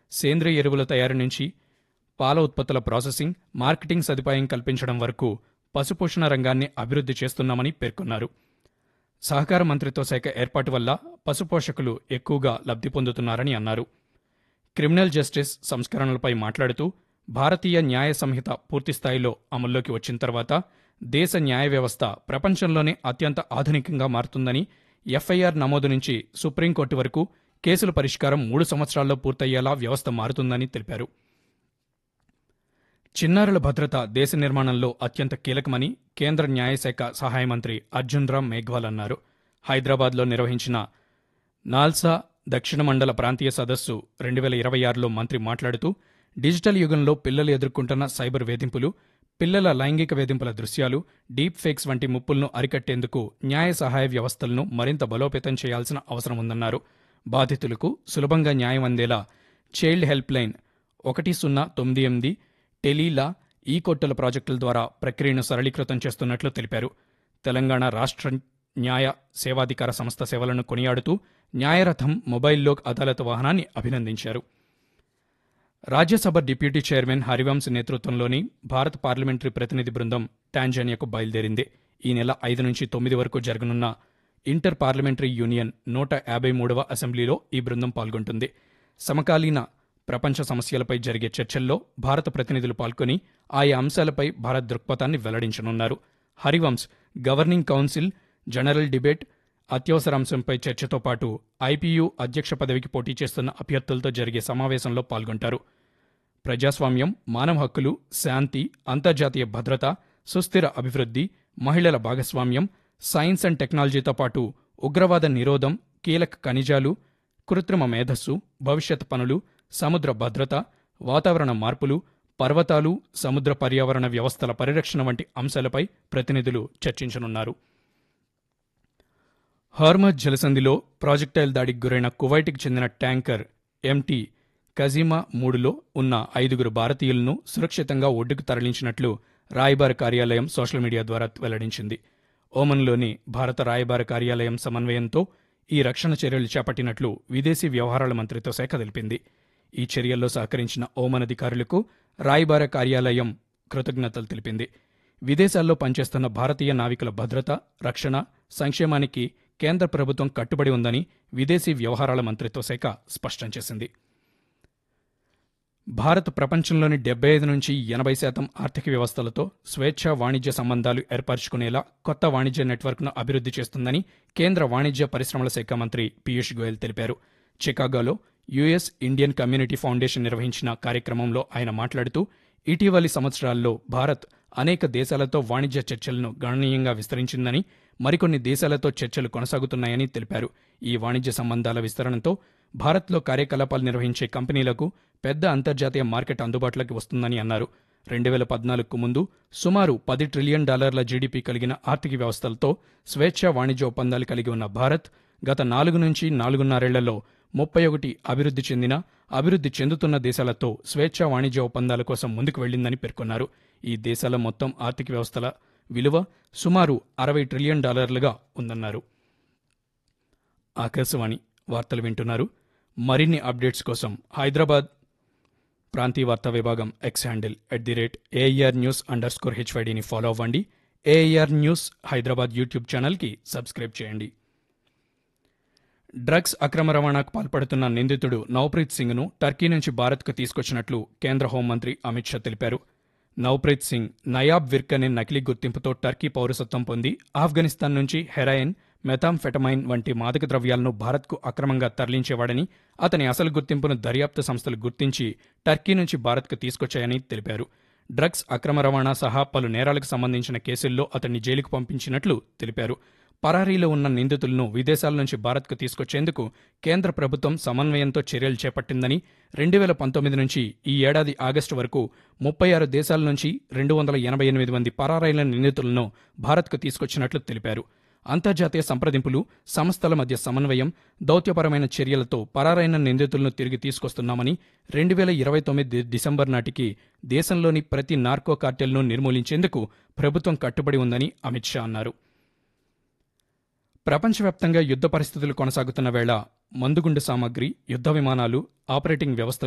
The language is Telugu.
సేంద్రియ ఎరువుల తయారీ నుంచి పాల ఉత్పత్తుల ప్రాసెసింగ్ మార్కెటింగ్ సదుపాయం కల్పించడం వరకు పశుపోషణ రంగాన్ని అభివృద్ధి చేస్తున్నామని పేర్కొన్నారు సహకార మంత్రిత్వ శాఖ ఏర్పాటు వల్ల పశుపోషకులు ఎక్కువగా లబ్ధి పొందుతున్నారని అన్నారు క్రిమినల్ జస్టిస్ సంస్కరణలపై మాట్లాడుతూ భారతీయ న్యాయ సంహిత పూర్తిస్థాయిలో అమల్లోకి వచ్చిన తర్వాత దేశ న్యాయ వ్యవస్థ ప్రపంచంలోనే అత్యంత ఆధునికంగా మారుతుందని ఎఫ్ఐఆర్ నమోదు నుంచి సుప్రీంకోర్టు వరకు కేసుల పరిష్కారం మూడు సంవత్సరాల్లో పూర్తయ్యేలా వ్యవస్థ మారుతుందని తెలిపారు చిన్నారుల భద్రత దేశ నిర్మాణంలో అత్యంత కీలకమని కేంద్ర న్యాయశాఖ సహాయ మంత్రి అర్జున్ రామ్ మేఘ్వాల్ అన్నారు హైదరాబాద్లో నిర్వహించిన నాల్సా దక్షిణ మండల ప్రాంతీయ సదస్సు రెండు వేల ఇరవై ఆరులో మంత్రి మాట్లాడుతూ డిజిటల్ యుగంలో పిల్లలు ఎదుర్కొంటున్న సైబర్ వేధింపులు పిల్లల లైంగిక వేధింపుల దృశ్యాలు డీప్ ఫేక్స్ వంటి ముప్పులను అరికట్టేందుకు న్యాయ సహాయ వ్యవస్థలను మరింత బలోపేతం చేయాల్సిన అవసరం ఉందన్నారు బాధితులకు సులభంగా న్యాయం అందేలా చైల్డ్ హెల్ప్ లైన్ ఒకటి సున్నా తొమ్మిది ఎనిమిది టెలీలా ఈ కొట్టల ప్రాజెక్టుల ద్వారా ప్రక్రియను సరళీకృతం చేస్తున్నట్లు తెలిపారు తెలంగాణ రాష్ట్ర న్యాయ సేవాధికార సంస్థ సేవలను కొనియాడుతూ న్యాయరథం మొబైల్ లోక్ అదాలత్ వాహనాన్ని అభినందించారు రాజ్యసభ డిప్యూటీ చైర్మన్ హరివంశ్ నేతృత్వంలోని భారత పార్లమెంటరీ ప్రతినిధి బృందం టాంజానియాకు బయలుదేరింది ఈ నెల ఐదు నుంచి తొమ్మిది వరకు జరగనున్న ఇంటర్ పార్లమెంటరీ యూనియన్ నూట యాభై మూడవ అసెంబ్లీలో ఈ బృందం పాల్గొంటుంది సమకాలీన ప్రపంచ సమస్యలపై జరిగే చర్చల్లో భారత ప్రతినిధులు పాల్గొని ఆయా అంశాలపై భారత్ దృక్పథాన్ని వెల్లడించనున్నారు Harivansh governing council general debate అత్యవసర అంశంపై చర్చతో పాటు ఐపీయూ అధ్యక్ష పదవికి పోటీ చేస్తున్న అభ్యర్థులతో జరిగే సమావేశంలో పాల్గొంటారు ప్రజాస్వామ్యం మానవ హక్కులు శాంతి అంతర్జాతీయ భద్రత సుస్థిర అభివృద్ధి మహిళల భాగస్వామ్యం సైన్స్ అండ్ టెక్నాలజీతో పాటు ఉగ్రవాద నిరోధం కీలక ఖనిజాలు కృత్రిమ మేధస్సు భవిష్యత్ పనులు సముద్ర భద్రత వాతావరణ మార్పులు పర్వతాలు సముద్ర పర్యావరణ వ్యవస్థల పరిరక్షణ వంటి అంశాలపై ప్రతినిధులు చర్చించనున్నారు హార్మజ్ జలసంధిలో ప్రాజెక్టైల్ దాడికి గురైన కువైట్కి చెందిన ట్యాంకర్ ఎంటీ కజీమా మూడులో ఉన్న ఐదుగురు భారతీయులను సురక్షితంగా ఒడ్డుకు తరలించినట్లు రాయబార కార్యాలయం సోషల్ మీడియా ద్వారా వెల్లడించింది ఓమన్లోని భారత రాయబార కార్యాలయం సమన్వయంతో ఈ రక్షణ చర్యలు చేపట్టినట్లు విదేశీ వ్యవహారాల మంత్రిత్వ శాఖ తెలిపింది ఈ చర్యల్లో సహకరించిన ఓమన్ అధికారులకు రాయబార కార్యాలయం కృతజ్ఞతలు తెలిపింది విదేశాల్లో పనిచేస్తున్న భారతీయ నావికుల భద్రత రక్షణ సంక్షేమానికి కేంద్ర ప్రభుత్వం కట్టుబడి ఉందని విదేశీ వ్యవహారాల మంత్రిత్వ శాఖ స్పష్టం చేసింది భారత్ ప్రపంచంలోని డెబ్బై ఐదు నుంచి ఎనభై శాతం ఆర్థిక వ్యవస్థలతో స్వేచ్ఛ వాణిజ్య సంబంధాలు ఏర్పరచుకునేలా కొత్త వాణిజ్య నెట్వర్క్ను అభివృద్ధి చేస్తుందని కేంద్ర వాణిజ్య పరిశ్రమల శాఖ మంత్రి పీయూష్ గోయల్ తెలిపారు చికాగోలో యుఎస్ ఇండియన్ కమ్యూనిటీ ఫౌండేషన్ నిర్వహించిన కార్యక్రమంలో ఆయన మాట్లాడుతూ ఇటీవలి సంవత్సరాల్లో భారత్ అనేక దేశాలతో వాణిజ్య చర్చలను గణనీయంగా విస్తరించిందని మరికొన్ని దేశాలతో చర్చలు కొనసాగుతున్నాయని తెలిపారు ఈ వాణిజ్య సంబంధాల విస్తరణతో భారత్లో కార్యకలాపాలు నిర్వహించే కంపెనీలకు పెద్ద అంతర్జాతీయ మార్కెట్ అందుబాటులోకి వస్తుందని అన్నారు రెండు వేల పద్నాలుగుకు ముందు సుమారు పది ట్రిలియన్ డాలర్ల జీడీపీ కలిగిన ఆర్థిక వ్యవస్థలతో స్వేచ్ఛ వాణిజ్య ఒప్పందాలు కలిగి ఉన్న భారత్ గత నాలుగు నుంచి నాలుగున్నరేళ్లలో ముప్పై ఒకటి అభివృద్ధి చెందిన అభివృద్ధి చెందుతున్న దేశాలతో స్వేచ్ఛ వాణిజ్య ఒప్పందాల కోసం ముందుకు వెళ్లిందని పేర్కొన్నారు ఈ దేశాల మొత్తం ఆర్థిక వ్యవస్థల విలువ సుమారు అరవై ట్రిలియన్ డాలర్లుగా ఉందన్నారు ఆకాశవాణి వార్తలు వింటున్నారు మరిన్ని అప్డేట్స్ కోసం హైదరాబాద్ ప్రాంతీయ వార్తా విభాగం X handle at the rate AIR news underscore హెచ్వైడిని ఫాలో అవ్వండి ఏఐఆర్ న్యూస్ హైదరాబాద్ యూట్యూబ్ ఛానల్కి సబ్స్క్రైబ్ చేయండి డ్రగ్స్ అక్రమ రవాణాకు పాల్పడుతున్న నిందితుడు నవప్రీత్ సింగ్ను టర్కీ నుంచి భారత్కు తీసుకొచ్చినట్లు కేంద్ర హోంమంత్రి అమిత్ షా తెలిపారు నవప్రీత్ సింగ్ నయాబ్ విర్క్ అనే నకిలీ గుర్తింపుతో టర్కీ పౌరసత్వం పొంది ఆఫ్ఘనిస్తాన్ నుంచి హెరాయిన్ మెథాంఫెటమైన్ వంటి మాదక ద్రవ్యాలను భారత్కు అక్రమంగా తరలించేవాడని అతని అసలు గుర్తింపును దర్యాప్తు సంస్థలు గుర్తించి టర్కీ నుంచి భారత్కు తీసుకొచ్చాయని తెలిపారు డ్రగ్స్ అక్రమ రవాణా సహా పలు నేరాలకు సంబంధించిన కేసుల్లో అతన్ని జైలుకు పంపించినట్లు తెలిపారు పరారీలో ఉన్న నిందితులను విదేశాల నుంచి భారత్కు తీసుకొచ్చేందుకు కేంద్ర ప్రభుత్వం సమన్వయంతో చర్యలు చేపట్టిందని రెండు వేల పంతొమ్మిది నుంచి ఈ ఏడాది ఆగస్టు వరకు ముప్పై ఆరు దేశాల నుంచి రెండు వందల ఎనభై ఎనిమిది మంది పరారైన నిందితులను భారత్కు తీసుకొచ్చినట్లు తెలిపారు అంతర్జాతీయ సంప్రదింపులు సంస్థల మధ్య సమన్వయం దౌత్యపరమైన చర్యలతో పరారైన నిందితులను తిరిగి తీసుకొస్తున్నామని రెండు వేల ఇరవై తొమ్మిది డిసెంబర్ నాటికి దేశంలోని ప్రతి నార్కో కార్టెల్ను నిర్మూలించేందుకు ప్రభుత్వం కట్టుబడి ఉందని అమిత్ షా అన్నారు ప్రపంచవ్యాప్తంగా యుద్ధ పరిస్థితులు కొనసాగుతున్న వేళ మందుగుండు సామాగ్రి యుద్ధ విమానాలు ఆపరేటింగ్ వ్యవస్థలు